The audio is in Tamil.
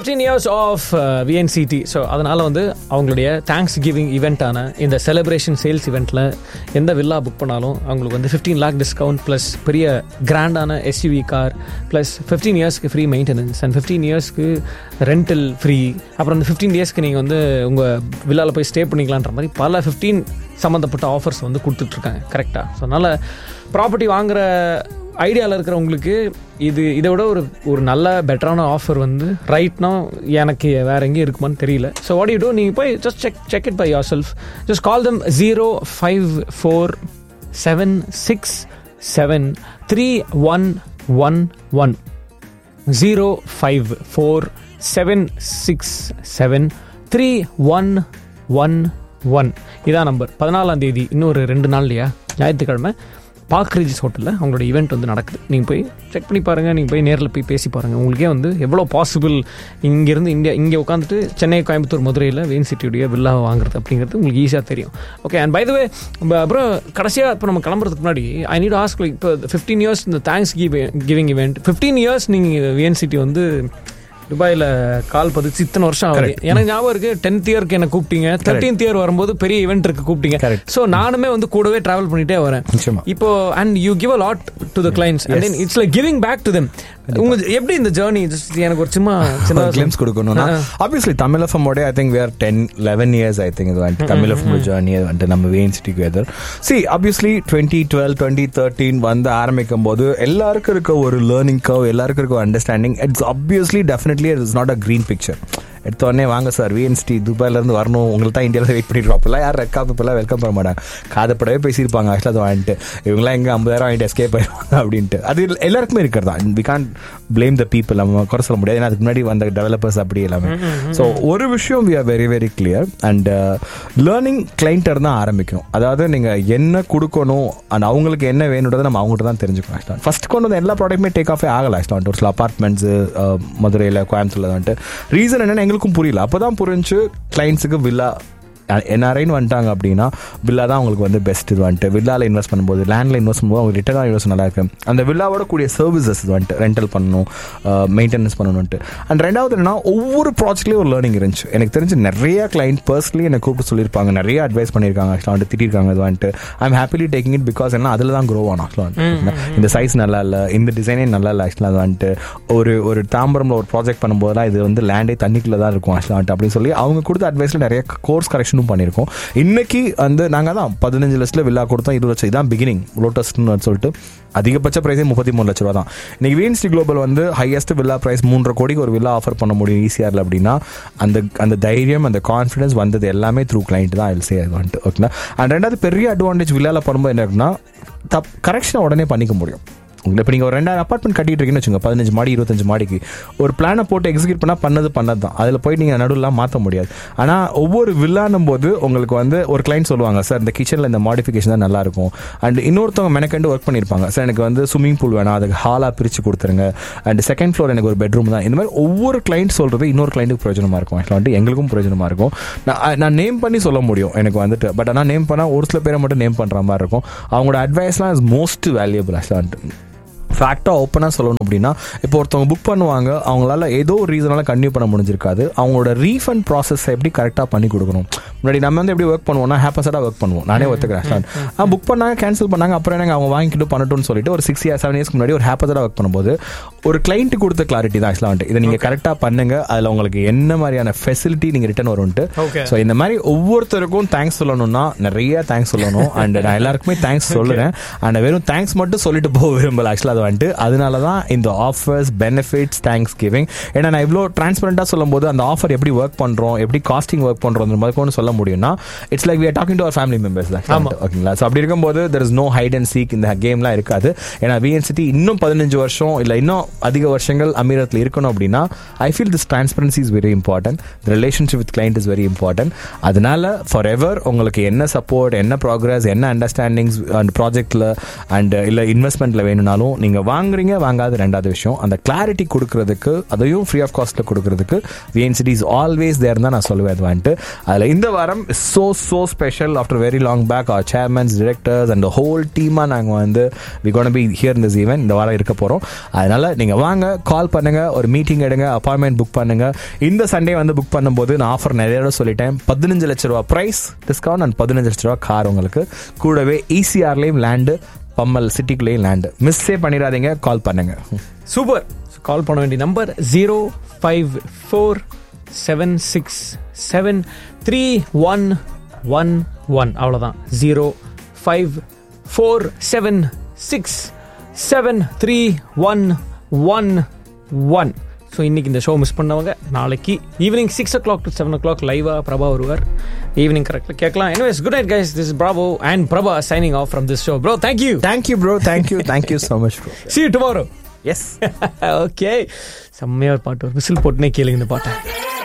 Fifteen years of VNCD so அதனால் வந்து அவங்களுடைய தேங்க்ஸ் கிவிங் ஈவெண்ட்டான இந்த செலிப்ரேஷன் சேல்ஸ் இவெண்ட்டில் எந்த வில்லா புக் பண்ணாலும் அவங்களுக்கு வந்து ஃபிஃப்டீன் லேக் டிஸ்கவுண்ட் ப்ளஸ் பெரிய கிராண்டான எஸ்யூவி கார் ப்ளஸ் ஃபிஃப்டீன் இயர்ஸ்க்கு ஃப்ரீ மெயின்டெனன்ஸ் அண்ட் ஃபிஃப்டீன் இயர்ஸ்க்கு ரெண்டல் ஃப்ரீ அப்புறம் அந்த ஃபிஃப்டீன் டேஸ்க்கு நீங்கள் வந்து உங்கள் வில்லாவில் போய் ஸ்டே பண்ணிக்கலான்ற மாதிரி பல ஃபிஃப்டீன் சம்மந்தப்பட்ட ஆஃபர்ஸ் வந்து கொடுத்துட்ருக்காங்க கரெக்டாக ஸோ அதனால் ப்ராப்பர்ட்டி வாங்குற ஐடியாவில் இருக்கிறவங்களுக்கு இது இதை விட ஒரு ஒரு நல்ல பெட்டரான ஆஃபர் வந்து ரைட்னா எனக்கு வேற எங்கேயும் இருக்குமான்னு தெரியல ஸோ வாட் யூ டூ நீங்கள் போய் just check check it by yourself just call them zero five four seven six seven three one one one zero five four seven six seven three one one one இதான் நம்பர் பதினாலாம் தேதி இன்னொரு ரெண்டு நாள் இல்லையா ஞாயிற்றுக்கிழமை பார்க் ரிஜிஸ் ஹோட்டலில் அவங்களோட ஈவெண்ட் வந்து நடக்குது நீங்கள் போய் செக் பண்ணி பாருங்கள் நீங்கள் போய் நேரில் போய் பேசி பாருங்கள் உங்களுக்கே வந்து எவ்வளோ பாசிபிள் இங்கேருந்து இந்தியா இங்கே உட்காந்துட்டு சென்னை கோயம்புத்தூர் மதுரையில் வெயின் சிட்டியுடைய வில்லா வாங்குறது அப்படிங்கிறது உங்களுக்கு ஈஸியாக தெரியும் okay and by the way அப்புறம் கடைசியாக இப்போ நம்ம கிளம்புறதுக்கு முன்னாடி ஐ நீட் ஆஸ்க் இப்போ ஃபிஃப்டீன் இயர்ஸ் இந்த thanksgiving event fifteen years நீங்கள் விஎன் சிட்டி வந்து துபாயில் கால் பதிச்சு இத்தனை வருஷம் ஆகுது எனக்கு ஞாபகம் இருக்கு டென்த் இயருக்கு என்ன கூப்பிட்டீங்க தேர்ட்டீன்த் இயர் வரும்போது பெரிய ஈவெண்ட் இருக்கு கூப்பிட்டீங்க Correct. ஸோ நானுமே வந்து கூடவே டிராவல் பண்ணிட்டே வரேன் நிச்சயமா. இப்போ and you give a lot to the clients and then it's like giving back to them உங்க எப்படி இந்த ஜேர்னி எனக்கு ஒரு சும்மா சின்ன கிளிம்ஸ் கொடுக்கணும்னா ஆப்வியஸ்லி தமிழ் எஃப்எம் ஓட I think we are ten eleven years I think இது வந்துட்டு தமிழ் எஃப்எம் ஜேர்னி வந்துட்டு நம்ம வேன் சிட்டிக்கு வெதர் சி obviously twenty twelve twenty thirteen வந்து ஆரம்பிக்கும் போது எல்லாருக்கும் இருக்க ஒரு லேர்னிங் கவ் எல்லாருக்கும் இருக்க understanding it's obviously definitely it's not a green picture எடுத்த உடனே வாங்க சார் விஎன்ஸ்டி துபாயிலேருந்து வரணும் உங்களுக்கு தான் இந்தியாவில் வெயிட் பண்ணிட்டு அப்பெல்லாம் யார் ரெக்கா இப்பெல்லாம் வெல்கம் பண்ண மாட்டாங்க காதப்படவே பேசியிருப்பாங்க ஆக்சுவலாக அதை வாங்கிட்டு இவங்களாம் எங்கே ஐம்பதாயிரம் வாங்கிட்டு எஸ்கேப் ஆயிடுவாங்க அப்படின்ட்டு அது எல்லாருக்குமே இருக்கிறதா we can blame the people நம்ம குறை சொல்ல முடியாது ஏன்னா அதுக்கு முன்னாடி வந்த டெவலப்பர்ஸ் அப்படி எல்லாமே ஸோ ஒரு விஷயம் we are very very clear and learning கிளைண்ட்டர் தான் ஆரம்பிக்கணும் அதாவது நீங்கள் என்ன கொடுக்கணும் அண்ட் அவங்களுக்கு என்ன வேணுன்றதை நம்ம அவங்ககிட்ட தான் தெரிஞ்சுக்கணும் ஆக்சுவலாக ஃபர்ஸ்ட் கொண்டு வந்து எல்லா ப்ராடக்ட்டுமே டேக் ஆஃபே ஆகல ஆக்சுவலாக ஒரு சில அப்பார்ட்மெண்ட்ஸு மதுரையில் கோயம்புத்தூர்ல வந்துட்டு ரீசன் என்னன்னு எங்களுக்கும் புரியல அப்போ தான் புரிஞ்சு கிளைண்ட்ஸுக்கு வில்லா என்ஆர்ஐன்னு வந்துட்டாங்க அப்படின்னா வில்லா தான் அவங்களுக்கு வந்து பெஸ்ட் இது வந்துட்டு வில்லாவில் இன்வெஸ்ட் பண்ணும்போது லேண்டில் இன்வெஸ்ட் பண்ணும்போது அவங்க ரிட்டர்ன் இன்வெஸ்ட் நல்லா இருக்கு அந்த வில்லாவோட கூடிய சர்வீசஸ் இது வந்துட்டு ரெண்டல் பண்ணணும் மெயின்டெனன்ஸ் பண்ணணும்ட்டு அண்ட் ரெண்டாவது என்னன்னா ஒவ்வொரு ப்ராஜெக்ட்லேயும் ஒரு லேர்னிங் இருந்துச்சு எனக்கு தெரிஞ்சு நிறைய கிளைண்ட் பர்சனலி என்னை கூப்பிட்டு சொல்லியிருப்பாங்க நிறைய அட்வைஸ் பண்ணியிருக்காங்க ஆக்சுவலாக வந்துட்டு திட்டிருக்காங்க இது வந்துட்டு I'm happily taking it because என்ன அதில் தான் க்ரோ ஆகும் ஆக்சுவலாக இந்த சைஸ் நல்லா இல்லை இந்த டிசைனே நல்லா இல்லை ஆக்சுவலாக அது வந்துட்டு ஒரு ஒரு தாம்பரம்ல ஒரு ப்ராஜெக்ட் பண்ணும்போதெல்லாம் இது வந்து லேண்டே தண்ணிக்குள்ள தான் இருக்கும் ஆக்சுவலாக வந்துட்டு அப்படின்னு சொல்லி அவங்க கொடுத்த அட்வைஸில் நிறைய கோர்ஸ் கரெக்ஷனும் பண்ணியிருக்கோம் இன்னைக்கு வந்து நாங்கள் தான் பதினஞ்சு லட்சத்தில் வில்லா கொடுத்தோம் இருபது லட்சம் இதான் பிகினிங் லோட்டஸ்ட்னு சொல்லிட்டு அதிகபட்ச ப்ரைஸே முப்பத்தி மூணு லட்ச ரூபா தான் இன்னைக்கு வீன்ஸ்டி குளோபல் வந்து ஹையஸ்ட் வில்லா ப்ரைஸ் மூன்றரை கோடிக்கு ஒரு வில்லா ஆஃபர் பண்ண முடியும் ஈஸியாக அப்படின்னா அந்த அந்த தைரியம் அந்த கான்ஃபிடன்ஸ் வந்தது எல்லாமே த்ரூ கிளைண்ட் தான் ஐல் சே அது வந்துட்டு ஓகேங்களா அண்ட் ரெண்டாவது பெரிய அட்வான்டேஜ் வில்லால பண்ணும்போது என்ன இருக்குன்னா தப் கரெக்ஷனை உடனே பண்ணிக்க முடியும் உங்களுக்கு இப்போ நீங்கள் ஒரு ரெண்டாயிரம் அப்பார்ட்மெண்ட் கட்டிட்டு இருக்கீங்கன்னு வச்சுங்க பதினஞ்சு மாடி இருபத்தஞ்சு மாடிக்கு ஒரு பிளானை போட்டு எக்ஸிக்யூட் பண்ணால் பண்ணது பண்ணது தான் அதில் போய் நீங்கள் நடுவில் மாற்ற முடியாது ஆனால் ஒவ்வொரு வில்லானும் போது உங்களுக்கு வந்து ஒரு கிளைண்ட் சொல்லுவாங்க சார் இந்த கிச்சனில் இந்த மாடிஃபிகேஷன் தான் நல்லா இருக்கும் அண்ட் இன்னொருத்தவங்க மெனக்கண்டு ஒர்க் பண்ணியிருப்பாங்க சார் எனக்கு வந்து ஸ்விம்மிங் பூல் வேணாம் அதுக்கு ஹாலாக பிரித்து கொடுத்துருங்க அண்ட் செகண்ட் ஃப்ளோர் எனக்கு ஒரு பெட்ரூம் தான் இந்த மாதிரி ஒவ்வொரு கிளைண்ட் சொல்கிறது இன்னொரு கிளைண்ட்டுக்கு பிரயோஜனமாக இருக்கும் ஆக்சுவலாக வந்துட்டு எங்களுக்கும் பிரயோஜனமாக இருக்கும் நான் நான் நேம் பண்ணி சொல்ல முடியும் எனக்கு வந்துட்டு பட் ஆனால் நேம் பண்ணால் ஒரு சில பேரை மட்டும் நேம் பண்ணுற மாதிரி இருக்கும் அவங்களோட அட்வைஸ்லாம் இஸ் மோஸ்ட் வேல்யூபிள் ஆக்சுவலாக வந்துட்டு ஃபேக்டாக ஓப்பனாக சொல்லணும் அப்படின்னா இப்போ ஒருத்தவங்க புக் பண்ணுவாங்க அவங்களால ஏதோ ஒரு ரீசனால கன்டினியூ பண்ண முடிஞ்சிருக்காது அவங்களோட ரீஃபண்ட் ப்ராசஸ் எப்படி கரெக்டாக பண்ணி கொடுக்கணும் முன்னாடி நம்ம வந்து எப்படி ஒர்க் பண்ணுவோம்னா ஹேப்பஸாக ஒர்க் பண்ணுவோம் நானே ஒத்துக்கிறேன் ஆ புக் பண்ணாங்க கேன்சல் பண்ணாங்க அப்புறம் எனக்கு அவங்க வாங்கிட்டு பண்ணட்டும்னு சொல்லிட்டு ஒரு சிக்ஸ் இயர் செவன் இயர்ஸ்க்கு முன்னாடி ஒரு ஹேப்பஸாக ஒர்க் பண்ணும்போது ஒரு கிளைண்ட் கொடுத்த கிளாரிட்டி தான் ஆக்சுவலாக வந்துட்டு இதை நீங்கள் கரெக்டாக பண்ணுங்க அதில் உங்களுக்கு என்ன மாதிரியான ஃபெசிலிட்டி நீங்கள் ரிட்டர்ன் வரும்ட்டு Okay. ஸோ இந்த மாதிரி ஒவ்வொருத்தருக்கும் தேங்க்ஸ் சொல்லணும்னா நிறைய தேங்க்ஸ் சொல்லணும் அண்ட் நான் எல்லாருக்குமே தேங்க்ஸ் சொல்லுறேன் அண்ட் வெறும் தேங்க்ஸ் மட்டும் சொல்லிட்டு போக விரும்பல ஆக்சுவலாக அது வந்துட்டு அதனால தான் இந்த ஆஃபர்ஸ் பெனிஃபிட்ஸ் தேங்க்ஸ் கிவிங் ஏன்னா நான் இவ்வளோ டிரான்ஸ்பரண்டாக சொல்லும் போது அந்த ஆஃபர் எப்படி ஒர்க் பண்ணுறோம் எப்படி காஸ்டிங் ஒர்க் பண்ணுறோம் மாதிரி சொல்ல முடியும்னா it's like we are talking to our family members தான் ஓகேங்களா ஸோ அப்படி இருக்கும்போது there is no hide and seek இந்த கேம்லாம் இருக்காது ஏன்னா விஎன்சிட்டி இன்னும் பதினஞ்சு வருஷம் இல்லை இன்னும் அதிக வருஷங்கள் அமீரத்தில் இருக்கணும் அப்படின்னா I feel this transparency is very important relationship with client is very important அதனால ஃபார் எவர் உங்களுக்கு என்ன சப்போர்ட் என்ன ப்ராக்ரஸ் என்ன அண்டர்ஸ்டாண்டிங்ஸ் அண்ட் ப்ராஜெக்டில் அண்ட் இல்லை இன்வெஸ்ட்மெண்ட்டில் வேணும்னாலும் நீங்கள் நீங்க வாங்குறீங்க வாங்காத ரெண்டாவது விஷயம் அந்த கிளாரிட்டி கொடுக்கறதுக்கு அதையும் ஃப்ரீ ஆஃப் காஸ்ட்ல கொடுக்கறதுக்கு விஎன்சிடி இஸ் ஆல்வேஸ் தேர் தான் நான் சொல்லுவேன் அது வந்துட்டு அதுல இந்த வாரம் so so special after very long back our chairmans directors and whole டீமா நாங்க வந்து we gonna be here in this event இந்த வாரம் இருக்க போறோம் அதனால நீங்க வாங்க கால் பண்ணுங்க ஒரு மீட்டிங் எடுங்க அப்பாயின்மெண்ட் புக் பண்ணுங்க இந்த சண்டே வந்து புக் பண்ணும்போது நான் ஆஃபர் நிறைய தடவை சொல்லிட்டேன் பதினஞ்சு லட்ச ரூபா பிரைஸ் டிஸ்கவுண்ட் அண்ட் பதினஞ்சு லட்ச ரூபா கார் உங்களுக்கு கூடவே ஈசிஆர்லேயும் லேண்டு பம்மல் சிட்டிக்குள்ளேயும் லேண்டு மிஸ்ஸே பண்ணிடாதீங்க கால் பண்ணுங்க சூப்பர் கால் பண்ண வேண்டிய number zero five four seven six seven three one one one அவ்வளோதான் zero five four seven six seven three one one one so இன்னைக்கு இந்த ஷோ மிஸ் பண்ணவங்க நாளைக்கு evening six o'clock to seven o'clock லைவாக பிரபா வருவார் ஈவினிங் கரெக்டாக கேட்கலாம் anyways good night guys this Bravo and Prabha signing off from this show bro thank you thank you bro thank you thank you so much bro see tomorrow yes okay செம்மையா ஒரு பாட்டு ஒரு விசில் போட்டுனே கேளுங்க இந்த பாட்டை